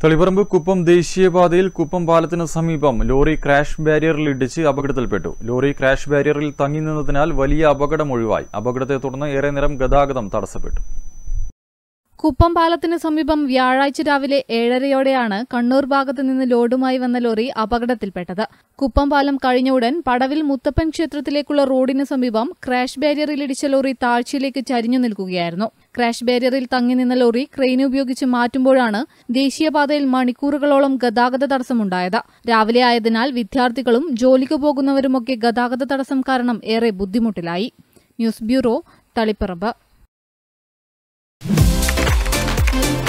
തളിപ്പറമ്പ് കുപ്പം ദേശീയപാതയിൽ കുപ്പം പാലത്തിന് സമീപം ലോറി ക്രാഷ് ബാരിയറിൽ ഇടിച്ച് അപകടത്തിൽപ്പെട്ടു ലോറി ക്രാഷ് ബാരിയറിൽ തങ്ങി നിന്നതിനാൽ വലിയ അപകടം ഒഴിവായി അപകടത്തെ തുടർന്ന് ഏറെ നേരം ഗതാഗതം തടസ്സപ്പെട്ടു കുപ്പം പാലത്തിന് സമീപം വ്യാഴാഴ്ച രാവിലെ ഏഴരയോടെയാണ് കണ്ണൂർ ഭാഗത്ത് നിന്ന് ലോഡുമായി വന്ന ലോറി അപകടത്തിൽപ്പെട്ടത് കുപ്പം പാലം കഴിഞ്ഞ ഉടൻ പടവിൽ മുത്തപ്പൻ ക്ഷേത്രത്തിലേക്കുള്ള റോഡിന് സമീപം ക്രാഷ് ബാരിയറിൽ ഇടിച്ച ലോറി താഴ്ചയിലേക്ക് ചരിഞ്ഞു നിൽക്കുകയായിരുന്നു ക്രാഷ് ബാരിയറിൽ തങ്ങി നിന്ന ലോറി ക്രെയിൻ ഉപയോഗിച്ച് മാറ്റുമ്പോഴാണ് ദേശീയപാതയിൽ മണിക്കൂറുകളോളം ഗതാഗത തടസ്സമുണ്ടായത് രാവിലെ ആയതിനാൽ വിദ്യാർത്ഥികളും ജോലിക്ക് പോകുന്നവരുമൊക്കെ ഗതാഗത തടസ്സം കാരണം ഏറെ ബുദ്ധിമുട്ടിലായി ന്യൂസ് ബ്യൂറോ തളിപ്പറമ്പ്